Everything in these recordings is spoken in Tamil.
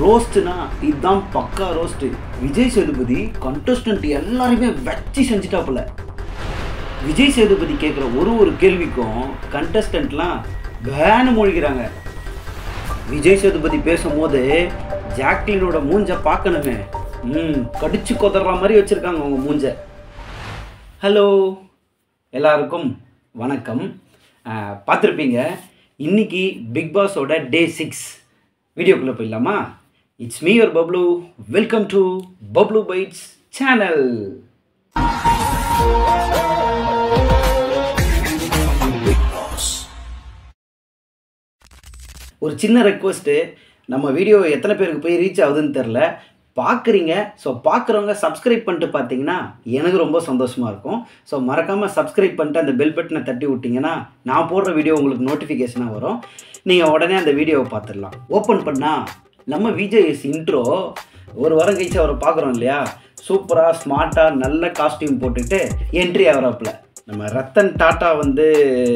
ரோஸ்ட்னா இதுதான் பக்கா ரோஸ்ட் விஜய் சேதுபதி கண்டஸ்டன்ட் எல்லாருமே வச்சு செஞ்சுட்டாப்புல விஜய் சேதுபதி கேட்குற ஒரு ஒரு கேள்விக்கும் கண்டஸ்டன்ட்லாம் வேனு மொழிகிறாங்க விஜய் சேதுபதி பேசும்போது ஜாக்லினோட மூஞ்ச பார்க்கணுமே ம் கடிச்சு கொதற மாதிரி வச்சுருக்காங்க அவங்க மூஞ்ச ஹலோ எல்லாருக்கும் வணக்கம் அஹ், பார்த்திருப்பீங்க இன்னைக்கு பிக் பாஸோட டே சிக்ஸ் வீடியோக்குள்ளே போயிடலாமா it's me your Bablu welcome to Bablu bytes channel ஒரு சின்ன ரெக்வஸ்ட்டு நம்ம வீடியோ எத்தனை பேருக்கு போய் ரீச் ஆகுதுன்னு தெரில பார்க்குறீங்க ஸோ பார்க்குறவங்க சப்ஸ்கிரைப் பண்ணிட்டு பார்த்தீங்கன்னா எனக்கு ரொம்ப சந்தோஷமாக இருக்கும் ஸோ மறக்காமல் சப்ஸ்கிரைப் பண்ணிட்டு அந்த பெல் பட்டனை தட்டி விட்டிங்கன்னா நான் போடுற வீடியோ உங்களுக்கு நோட்டிஃபிகேஷனாக வரும் நீங்கள் உடனே அந்த வீடியோவை பார்த்துடலாம் ஓப்பன் பண்ணால் நம்ம விஜய்எஸ் இன்ட்ரோ ஒரு வாரம் கழிச்சு அவரை பார்க்குறோம் இல்லையா சூப்பராக ஸ்மார்ட்டாக நல்ல காஸ்டியூம் போட்டுட்டு என்ட்ரி ஆகிறாப்புல நம்ம ரத்தன் டாட்டா வந்து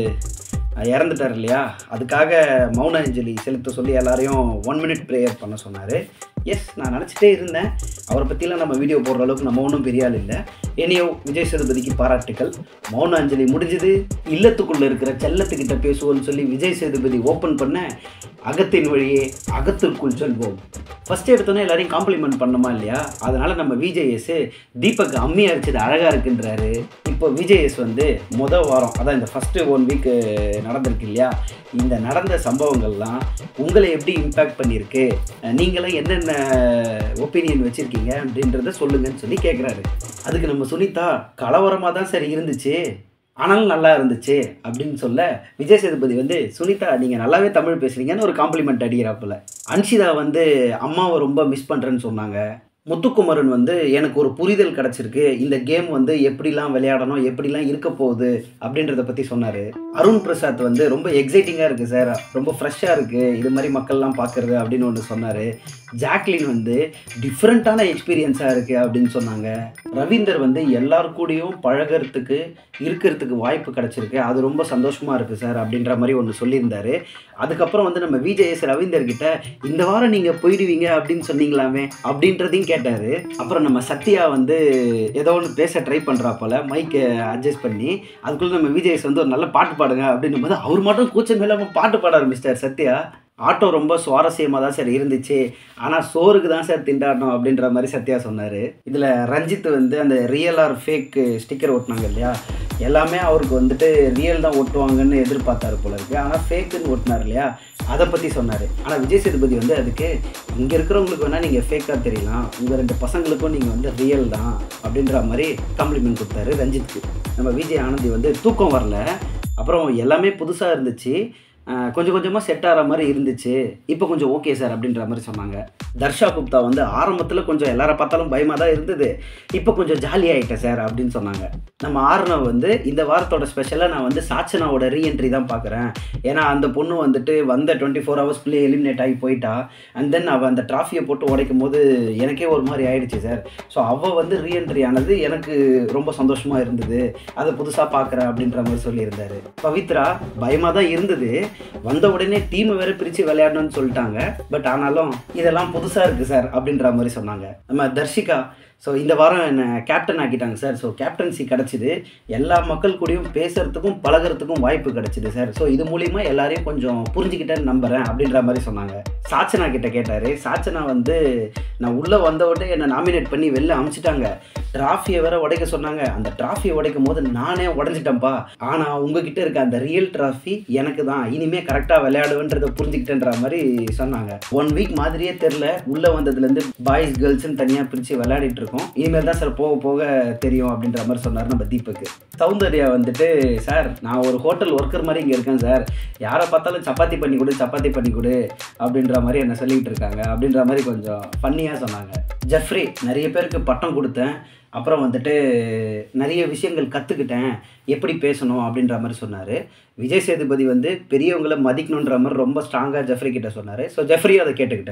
அஹ் இறந்துட்டார் இல்லையா அதுக்காக மௌன அஞ்சலி செலுத்த சொல்லி எல்லாரையும் ஒன் மினிட் ப்ரேயர் பண்ண சொன்னார் எஸ் நான் நினச்சிட்டே இருந்தேன் அவரை பற்றிலாம் நம்ம வீடியோ போடுற அளவுக்கு நம்ம ஒன்றும் பெரிய ஆள் இல்லை என்னையோ விஜய் சேதுபதிக்கு பாராட்டுக்கள் மௌன அஞ்சலி முடிஞ்சது இல்லத்துக்குள்ளே இருக்கிற செல்லத்துக்கிட்ட பேசுவோம்னு சொல்லி விஜய் சேதுபதி ஓப்பன் பண்ண அகத்தின் வழியே அகத்திற்குள் செல்வோம் ஃபஸ்ட் எடுத்தோன்னே எல்லாரையும் காம்ப்ளிமெண்ட் பண்ணோமா இல்லையா அதனால் நம்ம விஜேஎஸ் தீபக் அம்மி அரைச்சது அழகாக இருக்குன்றாரு இப்போ விஜேஎஸ் வந்து முத வாரம் அதான் இந்த ஃபஸ்ட்டு ஒன் வீக் நடந்திருக்கு இல்லையா இந்த நடந்த சம்பவங்கள்லாம் உங்களை எப்படி இம்பேக்ட் பண்ணியிருக்கு அஹ் நீங்களாம் என்னென்ன ஒப்பீனியன் வச்சுருக்கீங்க அப்படின்றத சொல்லுங்கன்னு சொல்லி கேட்குறாரு அதுக்கு நம்ம சுனிதா கலவரமாக தான் சரி இருந்துச்சு ஆனாலும் நல்லா இருந்துச்சு அப்படின்னு சொல்ல விஜய் சேதுபதி வந்து சுனிதா நீங்கள் நல்லாவே தமிழ் பேசுகிறீங்கன்னு ஒரு காம்ப்ளிமெண்ட் அடிக்கிறாப்புல அன்ஷிதா வந்து அம்மாவை ரொம்ப மிஸ் பண்ணுறேன்னு சொன்னாங்க முத்துக்குமரன் வந்து எனக்கு ஒரு புரிதல் கிடச்சிருக்கு இந்த கேம் வந்து எப்படிலாம் விளையாடணும் எப்படிலாம் இருக்க போகுது அப்படின்றத பற்றி சொன்னார் அருண் பிரசாத் வந்து ரொம்ப எக்ஸைட்டிங்காக இருக்குது சார் ரொம்ப ஃப்ரெஷ்ஷாக இருக்குது இது மாதிரி மக்கள்லாம் பார்க்குறது அப்படின்னு ஒன்று சொன்னார் ஜாக்லின் வந்து டிஃப்ரெண்ட்டான எக்ஸ்பீரியன்ஸாக இருக்குது அப்படின்னு சொன்னாங்க ரவீந்தர் வந்து எல்லார் கூடயும் பழகிறதுக்கு இருக்கிறதுக்கு வாய்ப்பு கிடச்சிருக்கு அது ரொம்ப சந்தோஷமாக இருக்குது சார் அப்படின்ற மாதிரி ஒன்று சொல்லியிருந்தாரு அதுக்கப்புறம் வந்து நம்ம விஜேஎஸ் ரவீந்தர் கிட்ட இந்த வாரம் நீங்கள் போயிடுவீங்க அப்படின்னு சொன்னீங்களாமே அப்படின்றதையும் கேட்டார் அப்புறம் நம்ம சத்யா வந்து ஏதோ ஒன்று பேச ட்ரை பண்ணுறா போல மைக்கை அட்ஜஸ்ட் பண்ணி அதுக்குள்ளே நம்ம விஜேஎஸ் வந்து ஒரு நல்ல பாட்டு பாடுங்க அப்படின்னும் போது அவர் மட்டும் கூச்சம் இல்லாமல் பாட்டு பாட ஆரம்பிச்சிட்டார் சத்யா ஆட்டோ ரொம்ப சுவாரஸ்யமாக தான் சார் இருந்துச்சு ஆனால் சோறுக்கு தான் சார் திண்டாடணும் அப்படின்ற மாதிரி சத்யா சொன்னார் இதில் ரஞ்சித் வந்து அந்த ரியல் ஆர் ஃபேக் ஸ்டிக்கர் ஒட்டினாங்க இல்லையா எல்லாமே அவருக்கு வந்துட்டு ரியல் தான் ஒட்டுவாங்கன்னு எதிர்பார்த்தாரு போல இருக்கு ஆனால் ஃபேக்குன்னு ஒட்டினார் இல்லையா அதை பற்றி சொன்னார் ஆனால் விஜய் சேதுபதி வந்து அதுக்கு இங்கே இருக்கிறவங்களுக்கு வேணால் நீங்கள் ஃபேக்காக தெரியலாம் உங்கள் ரெண்டு பசங்களுக்கும் நீங்கள் வந்து ரியல் தான் அப்படின்ற மாதிரி காம்ப்ளிமெண்ட் கொடுத்தாரு ரஞ்சித்க்கு நம்ம விஜய் ஆனந்தி வந்து தூக்கம் வரல அப்புறம் எல்லாமே புதுசாக இருந்துச்சு ஆஹ் கொஞ்சம் கொஞ்சமாக செட் ஆகிற மாதிரி இருந்துச்சு இப்போ கொஞ்சம் ஓகே சார் அப்படின்ற மாதிரி சொன்னாங்க தர்ஷா குப்தா வந்து ஆரம்பத்தில் கொஞ்சம் எல்லார பார்த்தாலும் பயமாக தான் இருந்தது இப்போ கொஞ்சம் ஜாலி ஆகிட்டேன் சார் அப்படின்னு சொன்னாங்க நம்ம ஆர்னவ் வந்து இந்த வாரத்தோட ஸ்பெஷலாக நான் வந்து சாச்சனாவோட ரீஎன்ட்ரி தான் பார்க்குறேன் ஏன்னா அந்த பொண்ணு வந்துட்டு வந்த டுவெண்ட்டி ஃபோர் ஹவர்ஸ்க்குள்ளே எலிமினேட் ஆகி போயிட்டா அண்ட் தென் அவள் அந்த ட்ராஃபியை போட்டு உடைக்கும் போது எனக்கே ஒரு மாதிரி ஆயிடுச்சு சார் ஸோ அவள் வந்து ரீஎன்ட்ரி ஆனது எனக்கு ரொம்ப சந்தோஷமாக இருந்தது அதை புதுசாக பார்க்குறேன் அப்படின்ற மாதிரி சொல்லியிருந்தாரு பவித்ரா பயமாக தான் இருந்தது வந்த உடனே டீமை வேற பிரித்து விளையாடணும்னு சொல்லிட்டாங்க பட் ஆனாலும் இதெல்லாம் புதுசாக இருக்குது சார் அப்படின்ற மாதிரி சொன்னாங்க நம்ம தர்ஷிகா ஸோ இந்த வாரம் என்னை கேப்டன் ஆக்கிட்டாங்க சார் ஸோ கேப்டன்சி கிடச்சிது எல்லா மக்கள் கூடயும் பேசுறதுக்கும் பழகுறதுக்கும் வாய்ப்பு கிடச்சிது சார் ஸோ இது மூலிமா எல்லாரையும் கொஞ்சம் புரிஞ்சுக்கிட்டேன்னு நம்புகிறேன் அப்படின்ற மாதிரி சொன்னாங்க சாச்சனா கிட்ட கேட்டார் சாச்சனா வந்து நான் உள்ளே வந்த உடனே என்னை நாமினேட் பண்ணி வெளில அமுச்சிட்டாங்க டிராஃபியை வேற உடைக்க சொன்னாங்க அந்த டிராஃபியை உடைக்கும் போது நானே உடஞ்சிட்டேன்ப்பா ஆனால் உங்ககிட்ட இருக்க அந்த ரியல் டிராஃபி எனக்கு தான் இனிமே கரெக்டாக விளையாடுவேன்றதை புரிஞ்சுக்கிட்டேன்ற மாதிரி சொன்னாங்க ஒன் வீக் மாதிரியே தெரில உள்ளே வந்ததுலேருந்து பாய்ஸ் கேர்ள்ஸ்னு தனியாக பிரித்து விளையாடிட்டு இருக்கோம் இனிமேல் தான் சார் போக போக தெரியும் அப்படின்ற மாதிரி சொன்னார் நம்ம தீபக் சௌந்தர்யா வந்துட்டு சார் நான் ஒரு ஹோட்டல் ஒர்க்கர் மாதிரி இங்கே இருக்கேன் சார் யாரை பார்த்தாலும் சப்பாத்தி பண்ணி கொடு சப்பாத்தி பண்ணி கொடு அப்படின்ற மாதிரி என்ன சொல்லிக்கிட்டு இருக்காங்க அப்படின்ற மாதிரி கொஞ்சம் ஃபன்னியாக சொன்னாங்க ஜெஃப்ரி நிறைய பேருக்கு பட்டம் கொடுத்தேன் அப்புறம் வந்துட்டு நிறைய விஷயங்கள் கற்றுக்கிட்டேன் எப்படி பேசணும் அப்படின்ற மாதிரி சொன்னார் விஜய் சேதுபதி வந்து பெரியவங்களை மதிக்கணுன்ற மாதிரி ரொம்ப ஸ்ட்ராங்காக ஜெஃப்ரி கிட்ட சொன்னார் ஸோ ஜெஃப்ரியும் அதை கேட்டுக்கிட்டாரு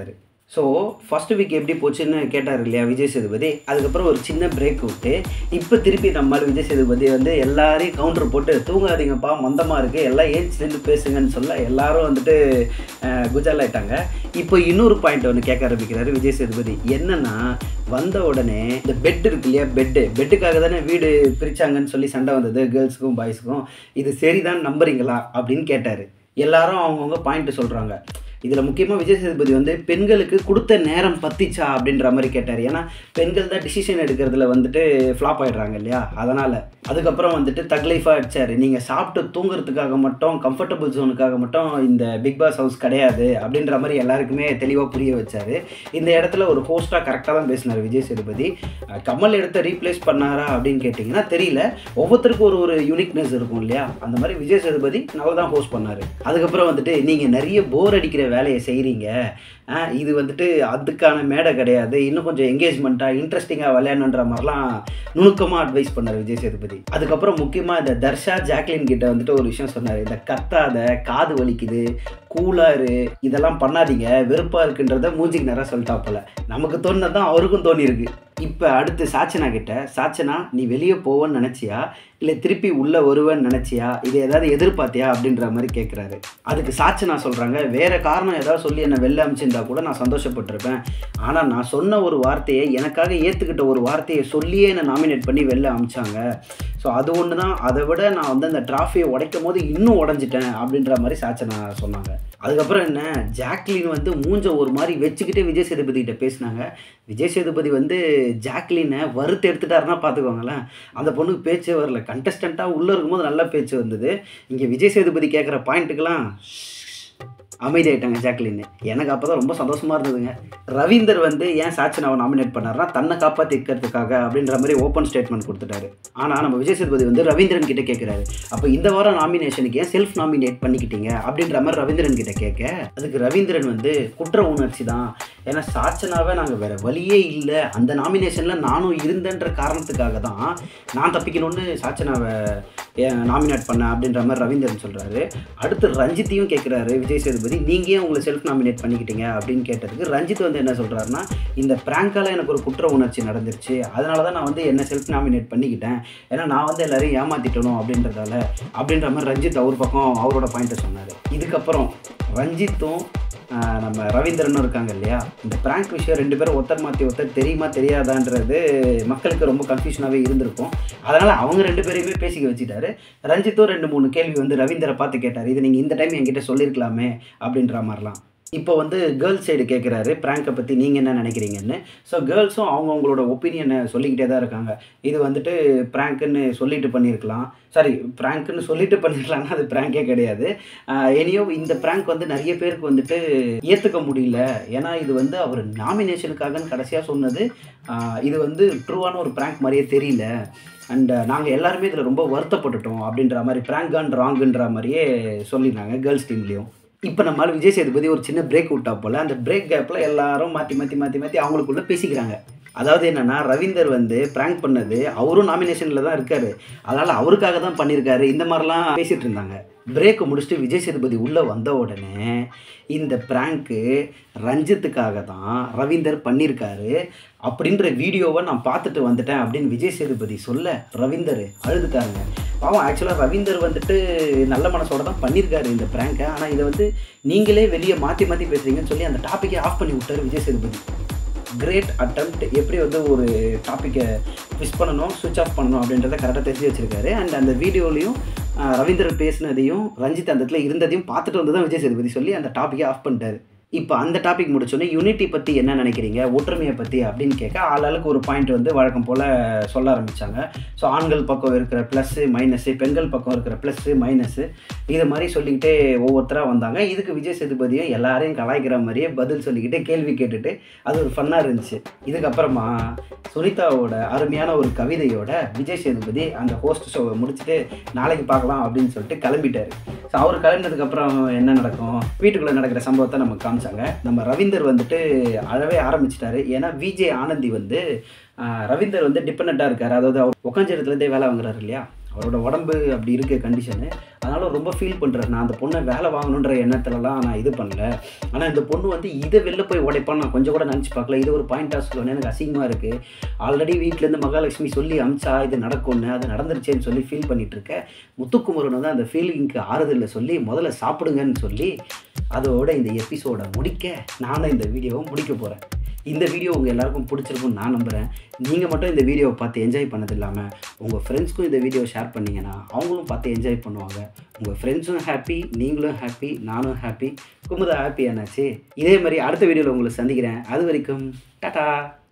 ஸோ ஃபர்ஸ்ட் வீக் எப்படி போச்சுன்னு கேட்டார் இல்லையா விஜய் சேதுபதி அதுக்கப்புறம் ஒரு சின்ன பிரேக் விட்டு இப்போ திருப்பி நம்மளால் விஜய் சேதுபதி வந்து எல்லாரையும் கவுண்டர் போட்டு தூங்காதீங்கப்பா மந்தமாக இருக்குது எல்லாம் ஏஞ்சிலேருந்து பேசுங்கன்னு சொல்ல எல்லாரும் வந்துட்டு அஹ், குஜால் ஆயிட்டாங்க இப்போ இன்னொரு பாயிண்ட் ஒன்று கேட்க ஆரம்பிக்கிறாரு விஜய் சேதுபதி என்னன்னா வந்த உடனே இந்த பெட் இருக்கு இல்லையா பெட்டு பெட்டுக்காக தானே வீடு பிரிச்சாங்கன்னு சொல்லி சண்டை வந்தது கேர்ள்ஸுக்கும் பாய்ஸுக்கும் இது சரிதான் நம்புறீங்களா அப்படின்னு கேட்டார் எல்லாரும் அவங்கவுங்க பாயிண்ட் சொல்கிறாங்க இதில் முக்கியமாக விஜய் சேதுபதி வந்து பெண்களுக்கு கொடுத்த நேரம் பத்திச்சா அப்படின்ற மாதிரி கேட்டார் ஏன்னா பெண்கள் தான் டிசிஷன் எடுக்கிறதுல வந்துட்டு ஃப்ளாப் ஆயிடுறாங்க இல்லையா அதனால் அதுக்கப்புறம் வந்துட்டு தக் லைஃபாக அடிச்சார் நீங்கள் சாப்பிட்டு தூங்குறதுக்காக மட்டும் கம்ஃபர்டபுள் ஜோனுக்காக மட்டும் இந்த பிக் பாஸ் ஹவுஸ் கிடையாது அப்படின்ற மாதிரி எல்லாருக்குமே தெளிவாக புரிய வச்சார் இந்த இடத்துல ஒரு ஹோஸ்ட்டாக கரெக்டாக தான் பேசினார் விஜய் சேதுபதி அஹ் கமல் இடத்த ரீப்ளேஸ் பண்ணாரா அப்படின்னு கேட்டிங்கன்னா தெரியல ஒவ்வொருத்தருக்கும் ஒரு ஒரு யூனிக்னஸ் இருக்கும் இல்லையா அந்த மாதிரி விஜய் சேதுபதி நல்லா தான் ஹோஸ்ட் பண்ணார் அதுக்கப்புறம் வந்துட்டு நீங்கள் நிறைய போர் அடிக்கிற வேலையை செய்கிறீங்க இது வந்துட்டு அதுக்கான மேடை கிடையாது இன்னும் கொஞ்சம் என்கேஜ்மெண்ட்டாக இன்ட்ரெஸ்டிங்காக விளையாடணுன்ற மாதிரிலாம் நுணுக்கமாக அட்வைஸ் பண்ணார் விஜய் சேதுபதி அதுக்கப்புறம் முக்கியமாக இந்த தர்ஷா ஜாக்லின் கிட்ட வந்துட்டு ஒரு விஷயம் சொன்னார் இந்த கத்தாத காது வலிக்குது கூலாரு இதெல்லாம் பண்ணாதீங்க வெறுப்பாக இருக்குன்றத மூஞ்சிக்கு நேரம் சொல்லிட்டாப்போல நமக்கு தோணுனது தான் அவருக்கும் தோணியிருக்கு இப்போ அடுத்து சாச்சனா கிட்ட சாச்சனா நீ வெளியே போவேன்னு நினச்சியா இல்லை திருப்பி உள்ளே வருவேன்னு நினச்சியா இது ஏதாவது எதிர்பார்த்தியா அப்படின்ற மாதிரி கேட்குறாரு அதுக்கு சாச்சனா சொல்கிறாங்க வேறு காரணம் ஏதாவது சொல்லி என்னை வெளில அமிச்சிருந்தா கூட நான் சந்தோஷப்பட்டிருப்பேன் ஆனால் நான் சொன்ன ஒரு வார்த்தையை எனக்காக ஏற்றுக்கிட்ட ஒரு வார்த்தையை சொல்லியே என்னை நாமினேட் பண்ணி வெளில அமிச்சாங்க ஸோ அது ஒன்று தான் அதை விட நான் வந்து அந்த டிராஃபியை உடைக்கும் போது இன்னும் உடஞ்சிட்டேன் அப்படின்ற மாதிரி சாச்சனா சொன்னாங்க அதுக்கப்புறம் என்ன ஜாக்லின் வந்து மூஞ்ச ஒரு மாதிரி வச்சுக்கிட்டே விஜய் சேதுபதி கிட்ட பேசினாங்க விஜய் சேதுபதி வந்து ஜாக்லினை வறுத்து எடுத்துட்டாருன்னா பார்த்துக்கோங்களேன் அந்த பொண்ணுக்கு பேச்சே வரல கண்டஸ்டண்ட்டாக உள்ளே இருக்கும்போது நல்ல பேச்சு வந்தது இங்கே விஜய் சேதுபதி கேட்குற பாயிண்ட்டுக்கெல்லாம் அமைதியாயிட்டாங்க ஜாக்லின் எனக்கு அப்போ தான் ரொம்ப சந்தோஷமாக இருந்ததுங்க ரவீந்தர் வந்து ஏன் சாட்சினாவை நாமினேட் பண்ணார்னா தன்னை காப்பாற்றிக்கிறதுக்காக அப்படின்ற மாதிரி ஓப்பன் ஸ்டேட்மெண்ட் கொடுத்துட்டாரு ஆனால் நம்ம விஜய் சேதுபதி வந்து ரவீந்திரன் கிட்ட கேட்குறாரு அப்போ இந்த வாரம் நாமினேஷனுக்கு ஏன் செல்ஃப் நாமினேட் பண்ணிக்கிட்டீங்க அப்படின்ற மாதிரி ரவீந்திரன் கிட்ட கேட்க அதுக்கு ரவீந்திரன் வந்து குற்ற உணர்ச்சி தான் ஏன்னா சாட்சனாவே நாங்கள் வேற வழியே இல்லை அந்த நாமினேஷனில் நானும் இருந்தேன்ற காரணத்துக்காக தான் நான் தப்பிக்கணும்னு சாட்சனாவை நாமினேட் பண்ணேன் அப்படின்ற மாதிரி ரவீந்திரன் சொல்கிறாரு அடுத்து ரஞ்சித்தையும் கேட்குறாரு விஜய் சேதுபதி நீங்கள் ஏன் உங்களை செல்ஃப் நாமினேட் பண்ணிக்கிட்டீங்க அப்படின்னு கேட்டதுக்கு ரஞ்சித் வந்து என்ன சொல்கிறாருன்னா இந்த ப்ராங்கால எனக்கு ஒரு குற்ற உணர்ச்சி நடந்துருச்சு அதனால தான் நான் வந்து என்ன செல்ஃப் நாமினேட் பண்ணிக்கிட்டேன் ஏன்னா நான் வந்து எல்லாரையும் ஏமாத்திட்டணும் அப்படின்றதால அப்படின்ற மாதிரி ரஞ்சித் அவர் பக்கம் அவரோட பாயிண்ட்டை சொன்னார் இதுக்கப்புறம் ரஞ்சித்தும் ஆஹ், நம்ம ரவீந்திரனும் இருக்காங்க இல்லையா இந்த பிராங்க் விஷயம் ரெண்டு பேரும் ஒருத்தர் மாற்றி ஒருத்தர் தெரியுமா தெரியாதான்றது மக்களுக்கு ரொம்ப கன்ஃபியூஷனாகவே இருந்திருக்கும் அதனால் அவங்க ரெண்டு பேரையுமே பேசிக்க வச்சுட்டாரு ரஞ்சித்தும் ரெண்டு மூணு கேள்வி வந்து ரவீந்திரை பார்த்து கேட்டார் இது நீங்கள் இந்த டைம் என்கிட்ட சொல்லியிருக்கலாமே அப்படின்ற மாதிரிலாம் இப்போ வந்து கேர்ள்ஸ் சைடு கேட்குறாரு ப்ராங்கை பற்றி நீங்கள் என்ன நினைக்கிறீங்கன்னு ஸோ கேர்ள்ஸும் அவங்கவுங்களோட ஒப்பீனியனை சொல்லிக்கிட்டே தான் இருக்காங்க இது வந்துட்டு ப்ராங்க்குன்னு சொல்லிட்டு பண்ணியிருக்கலாம் சாரி ப்ராங்க்குன்னு சொல்லிட்டு பண்ணியிருக்கலாம்னா அது ப்ராங்கே கிடையாது எனியோ இந்த ப்ராங்க் வந்து நிறைய பேருக்கு வந்துட்டு ஏற்றுக்க முடியல ஏன்னா இது வந்து அவர் நாமினேஷனுக்காகன்னு கடைசியாக சொன்னது ஆஹ் இது வந்து ட்ரூவான ஒரு ப்ராங்க் மாதிரியே தெரியல அண்ட் நாங்கள் எல்லாருமே இதில் ரொம்ப வருத்தப்பட்டுட்டோம் அப்படின்ற மாதிரி ப்ராங்க் அண்ட் ராங்குன்ற மாதிரியே சொல்லியிருந்தாங்க கேர்ள்ஸ் டீம்லேயும் இப்போ நம்மளால் விஜய் சேதுபதி ஒரு சின்ன பிரேக் விட்டா போல் அந்த பிரேக் கேப்பில் எல்லாரும் மாற்றி மாற்றி மாற்றி மாற்றி அவங்களுக்குள்ள பேசிக்கிறாங்க அதாவது என்னன்னா ரவீந்தர் வந்து ப்ராங்க் பண்ணது அவரும் நாமினேஷனில் தான் இருக்காரு அதனால் அவருக்காக தான் பண்ணியிருக்காரு இந்த மாதிரிலாம் பேசிகிட்டு இருந்தாங்க பிரேக்கை முடிச்சுட்டு விஜய் சேதுபதி உள்ளே வந்த உடனே இந்த ப்ராங்க்கு ரஞ்சித்துக்காக தான் ரவீந்தர் பண்ணியிருக்காரு அப்படின்ற வீடியோவை நான் பார்த்துட்டு வந்துட்டேன் அப்படின்னு விஜய் சேதுபதி சொல்ல ரவீந்தர் அழுதுட்டாங்க பாவம் ஆக்சுவலாக ரவீந்தர் வந்துட்டு நல்ல மனசோட தான் பண்ணியிருக்காரு இந்த ப்ராங்கை ஆனால் இதை வந்து நீங்களே வெளியே மாற்றி மாற்றி பேசுறீங்கன்னு சொல்லி அந்த டாப்பிக்கை ஆஃப் பண்ணி விட்டார் விஜய் சேதுபதி கிரேட் அட்டம்ப்ட் எப்படி வந்து ஒரு டாப்பிக்கை மிஸ் பண்ணணும் சுவிட்ச் ஆஃப் பண்ணணும் அப்படின்றத கரெக்டாக தெரிஞ்சு வச்சிருக்காரு அண்ட் அந்த வீடியோலையும் ரவீந்திரன் பேசினதையும் ரஞ்சித் அந்த இடத்துல இருந்ததையும் பார்த்துட்டு வந்து தான் விஜய் சேதுபதி சொல்லி அந்த டாப்பிக்கை ஆஃப் பண்ணிட்டாரு இப்போ அந்த டாபிக் முடிச்சோன்னே யூனிட்டி பற்றி என்ன நினைக்கிறீங்க ஒற்றுமையை பற்றி அப்படின்னு கேட்க ஆளாளுக்கு ஒரு பாயிண்ட் வந்து வழக்கம் போல் சொல்ல ஆரம்பித்தாங்க ஸோ ஆண்கள் பக்கம் இருக்கிற ப்ளஸ்ஸு மைனஸு பெண்கள் பக்கம் இருக்கிற ப்ளஸ்ஸு மைனஸு இது மாதிரி சொல்லிக்கிட்டே ஒவ்வொருத்தராக வந்தாங்க இதுக்கு விஜய் சேதுபதியும் எல்லாரையும் கலாய்க்கிற மாதிரியே பதில் சொல்லிக்கிட்டே கேள்வி கேட்டுட்டு அது ஒரு ஃபன்னாக இருந்துச்சு இதுக்கப்புறமா சுனிதாவோட அருமையான ஒரு கவிதையோட விஜய் சேதுபதி அந்த ஹோஸ்ட் ஷோவை முடிச்சுட்டு நாளைக்கு பார்க்கலாம் அப்படின்னு சொல்லிட்டு கிளம்பிட்டாரு ஸோ அவர் கிளம்பினதுக்கப்புறம் என்ன நடக்கும் வீட்டுக்குள்ளே நடக்கிற சம்பவத்தை நம்ம காமிச்சாங்க நம்ம ரவீந்தர் வந்துட்டு அழவே ஆரம்பிச்சிட்டாரு ஏன்னா விஜே ஆனந்தி வந்து ஆஹ், ரவீந்தர் வந்து டிபெண்ட்டாக இருக்கார் அதாவது அவர் உட்காந்த இடத்துலேருந்தே வேலை வாங்குறாரு இல்லையா அவரோட உடம்பு அப்படி இருக்க கண்டிஷனு அதனால் ரொம்ப ஃபீல் பண்ணுறாரு நான் அந்த பொண்ணை வேலை வாங்கணுன்ற எண்ணத்துலலாம் நான் இது பண்ணல ஆனால் இந்த பொண்ணு வந்து இதை வெளில போய் உடைப்பான்னு நான் கொஞ்சம் கூட நினச்சி பார்க்கல இது ஒரு பாயிண்டாக சொல்லணும் எனக்கு அசிங்கமாக இருக்குது ஆல்ரெடி வீட்டிலேருந்து மகாலட்சுமி சொல்லி அமிச்சா இது நடக்கும்னு அது நடந்துருச்சேன்னு சொல்லி ஃபீல் பண்ணிட்டு இருக்க முத்துக்குமரன் வந்து அந்த ஃபீலிங்க்கு ஆறுதலில் சொல்லி முதல்ல சாப்பிடுங்கன்னு சொல்லி அதோட இந்த எபிசோடை முடிக்க நானும் இந்த வீடியோவை முடிக்க போகிறேன் இந்த வீடியோ உங்கள் எல்லாருக்கும் பிடிச்சிருக்கும்னு நான் நம்புகிறேன் நீங்கள் மட்டும் இந்த வீடியோவை பார்த்து என்ஜாய் பண்ணது இல்லாமல் உங்கள் ஃப்ரெண்ட்ஸ்க்கும் இந்த வீடியோ ஷேர் பண்ணிங்கன்னா அவங்களும் பார்த்து என்ஜாய் பண்ணுவாங்க உங்கள் ஃப்ரெண்ட்ஸும் ஹாப்பி நீங்களும் ஹாப்பி நானும் ஹாப்பி குமுதா ஹாப்பி என்னாச்சு இதே மாதிரி அடுத்த வீடியோவில் உங்களை சந்திக்கிறேன் அது வரைக்கும் டாட்டா